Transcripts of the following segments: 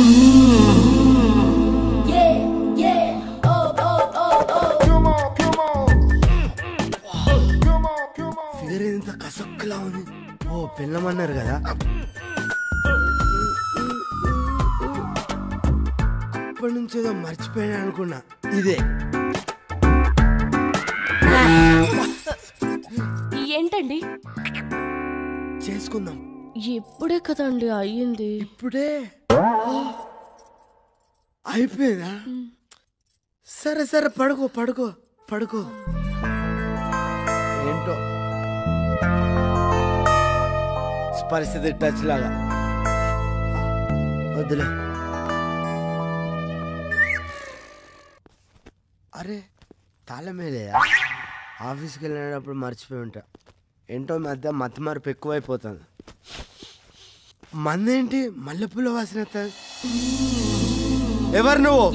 Figure ఎంత కసక్కులా ఉంది ఓ పిల్లమన్నారు కదా అప్పటి నుంచి ఏదో మర్చిపోయాను అనుకున్నా ఇదే ఏంటండి చేసుకుందాం ఇప్పుడే కదండి అయ్యింది ఇప్పుడే అయిపోయిందా సరే సరే పడుకో పడుకో పడుకో ఏంటో పరిస్థితి టచ్ లాగా వద్దులే అరే తాళమేలేదా ఆఫీస్కి వెళ్ళినప్పుడు మర్చిపోయి ఉంటా ఏంటో ఈ మధ్య మత మార్పు ఎక్కువైపోతుంది మందేంటి మల్లెపూల వాసన వస్తుంది. ఎవరు నువ్వు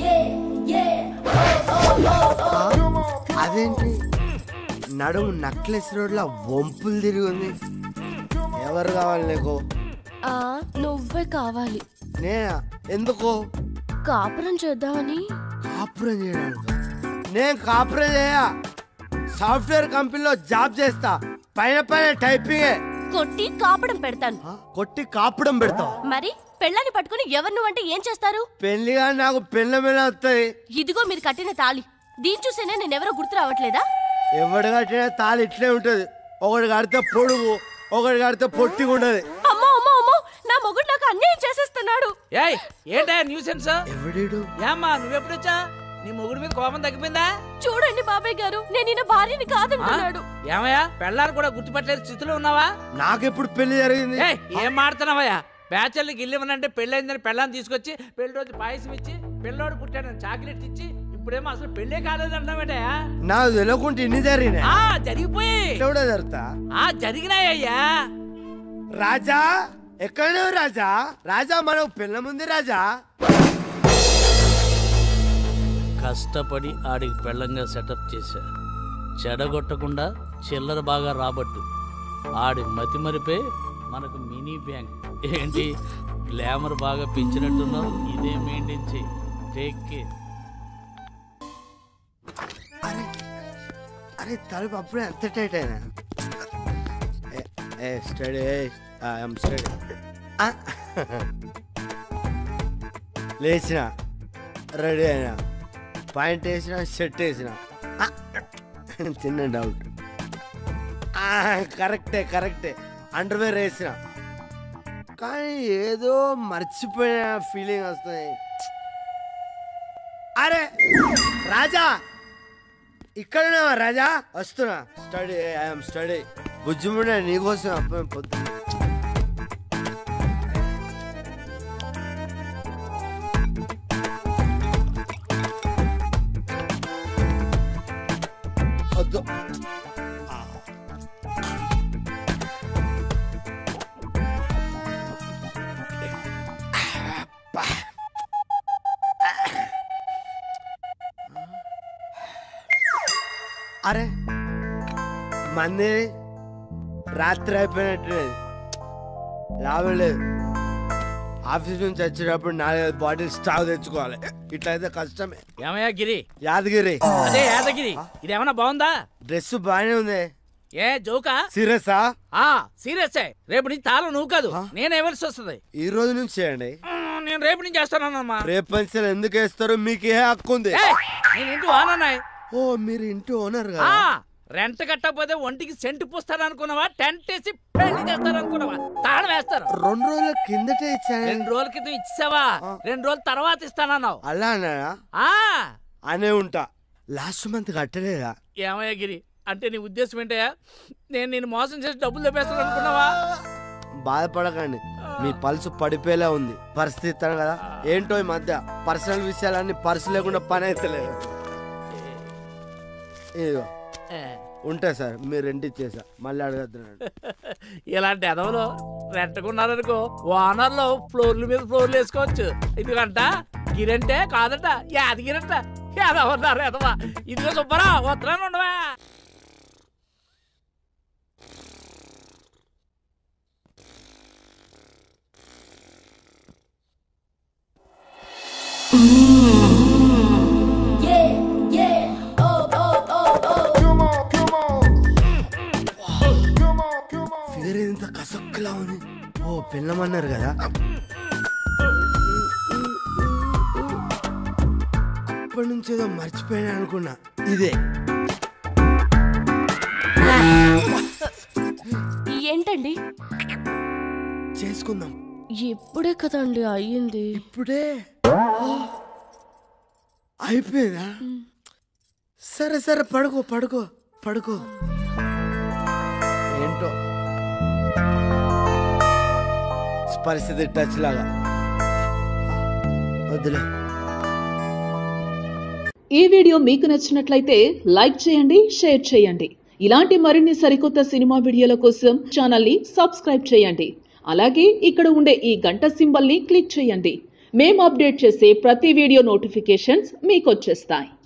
ఆ, అదేంటి నడుము నక్లెస్ రోడ్లో వంపులు తిరిగి ఉంది ఎవరు కావాలి నీకు ఆ నువ్వే కావాలి నేనా ఎందుకు కాపురం చేద్దామని కాపురం చేయడానికి నేను కాపురం చేయ సాఫ్ట్వేర్ కంపెనీలో జాబ్ చేస్తా పైన పైన టైపింగే కొట్టి కాపడం పెడతాను ఆ, కొట్టి కాపడం పెడతావు మరి పెళ్ళాన్ని పట్టుకుని ఎవరు నువ్వంటే ఏం చేస్తారు పెళ్లిగా నాకు పెళ్ళ మీద వస్తుంది ఇదిగో మీరు కట్టిన తాళి దీని చూసేనే నేనెవరో గుర్తు రావట్లేదా ఎవడు కట్టిన తాళి ఇట్లే ఉంటది ఒకటి కడితే పొడుగు ఒకటి కడితే పొట్టిగా ఉండదు అమ్మో అమ్మో అమ్మో నా మొగుడు నాకు అన్యాయం చేసేస్తున్నాడు ఏయ్ ఏంటా న్యూసెన్స్ ఎవడీడు ఏమ్మా నువ్వెప్పుడొచ్చా నీ మొగుడు మీద కోపం తగ్గిపోయిందా చూడండి బాబాయ్ గారు నేను ఈయన భార్యని ఆ? కాదంటున్నాడు ఏమయ్యా పెళ్ళారు కూడా గుర్తుపట్టలేని స్థితిలో ఉన్నావా నాకెప్పుడు పెళ్లి జరిగింది ఏయ్ ఏం మాడుతున్నావయ్యా బ్యాచర్లకి ఇల్లు పెళ్ళైందని పెళ్ళాన్ని తీసుకొచ్చి పెళ్లి రోజు పాయసం ఇచ్చి పిల్లోడు పుట్టాడని చాక్లెట్ ఇచ్చి ఇప్పుడేమో అసలు పెళ్ళే కాలేదంటావేటయా నాకు తెలియకుండా ఇన్ని జరిగినాయి ఆ జరిగిపోయి ఇట్లా కూడా జరుగుతా ఆ జరిగినాయ్యా రాజా ఎక్కడ రాజా రాజా మనకు పిల్ల ముందు రాజా కష్టపడి ఆడికి పెళ్ళంగా సెటప్ చేశా చెడగొట్టకుండా చిల్లర బాగా రాబట్టు ఆడి మతి మరిపే మనకు మినీ బ్యాంక్ ఏంటి గ్లామర్ బాగా పెంచినట్టున్నావు ఇదే మెయింటైన్ చేయి టేక్ కేర్ అరే అరే తలుపు అప్పుడే ఎంత టైట్ అయినా ఏ, ఏ స్టడీ ఐఎమ్ స్టడీ లేచిన రెడీ అయినా పాయింట్ వేసిన షర్ట్ వేసిన ఆ, చిన్న డౌట్ ఆ, కరెక్టే కరెక్టే అండర్వేర్ వేసిన కానీ ఏదో మర్చిపోయిన ఫీలింగ్ వస్తుంది అరే రాజా ఇక్కడ రాజా వస్తున్నా స్టడీ ఐఎమ్ స్టడీ బుజ్జిముండే నీకోసం అప్పుడు పొద్దు వద్దు అరే మంది రాత్రి అయిపోయినట్టు లాభం లేదు ఆఫీస్ నుంచి వచ్చేటప్పుడు నాలుగైదు బాటిల్ స్టాక్ తెచ్చుకోవాలి ఇట్లయితే కష్టమే ఏమయ్యా గిరి యాదగిరి అదే యాదగిరి ఇదేమన్నా బాగుందా డ్రెస్ బాగానే ఉంది ఏ జోకా సీరియసా ఆ సీరియస్ రేపు నుంచి తాళం నువ్వు కాదు నేను ఇవ్వాల్సి వస్తుంది ఈ రోజు నుంచి చేయండి ఆ, నేను రేపు నుంచి చేస్తానమ్మా రేపు పంచలు ఎందుకు వేస్తారో మీకు ఏ హక్కు ఉంది నేను ఇంటి వానన్నాయి ఓ మీరు ఇంటి ఓనర్ ఆ కదా రెంట్ కట్టకపోతే ఒంటికి సెంటు పూస్తాను అనుకున్నావా టెంట్ వేసి పెళ్లి చేస్తారు అనుకున్నావా తాళం వేస్తారు రెండు రోజుల కిందటే ఇచ్చాను రెండు రోజుల క్రితం ఇచ్చావా రెండు రోజుల తర్వాత ఇస్తానన్నావు అలా అన్నాడా ఆ అనే ఉంటా లాస్ట్ మంత్ కట్టలేదా ఏమయ్య గిరి అంటే నీ ఉద్దేశం ఏంటయ్యా నేను నేను మోసం చేసి డబ్బులు తెప్పేస్తాను అనుకున్నావా బాధపడకండి మీ పల్సు పడిపోయేలా ఉంది పరిస్థితి ఇస్తాను కదా ఏంటో ఈ మధ్య పర్సనల్ విషయాలన్నీ పర్సు లేకుండా పని అవుతలేదు ఇదిగో ఏ, ఉంటాయి సార్ మీరు రెంట్ ఇచ్చేసా మళ్ళీ అడగద్దున్నాడు ఇలాంటి ఎదవలు రెంట్కున్నారనుకో ఓనర్లు ఫ్లోర్ల మీద ఫ్లోర్లు వేసుకోవచ్చు ఇదిగంట గిరంటే కాదంట యాదగిరంట ఎదవన్నారు ఎదవా ఇదిగో సుబ్బరా వస్తున్నాను ఉండవా ఇంత కసక్కులా ఉంది ఓ పిల్లమన్నారు కదా అప్పటి నుంచి ఏదో మర్చిపోయాను అనుకున్నా ఇదే ఏంటండి చేసుకుందాం ఇప్పుడే కదండి అయ్యింది ఇప్పుడే అయిపోయిందా సరే సరే పడుకో పడుకో పడుకో ఏంటో పరిస్థితి టచ్ లాగా వద్దులే ఈ వీడియో మీకు నచ్చినట్లయితే లైక్ చేయండి షేర్ చేయండి ఇలాంటి మరిన్ని సరికొత్త సినిమా వీడియోల కోసం ఛానల్ని సబ్స్క్రైబ్ చేయండి అలాగే ఇక్కడ ఉండే ఈ గంట సింబల్ని క్లిక్ చేయండి మేము అప్డేట్ చేసే ప్రతి వీడియో నోటిఫికేషన్స్ మీకు వచ్చేస్తాయి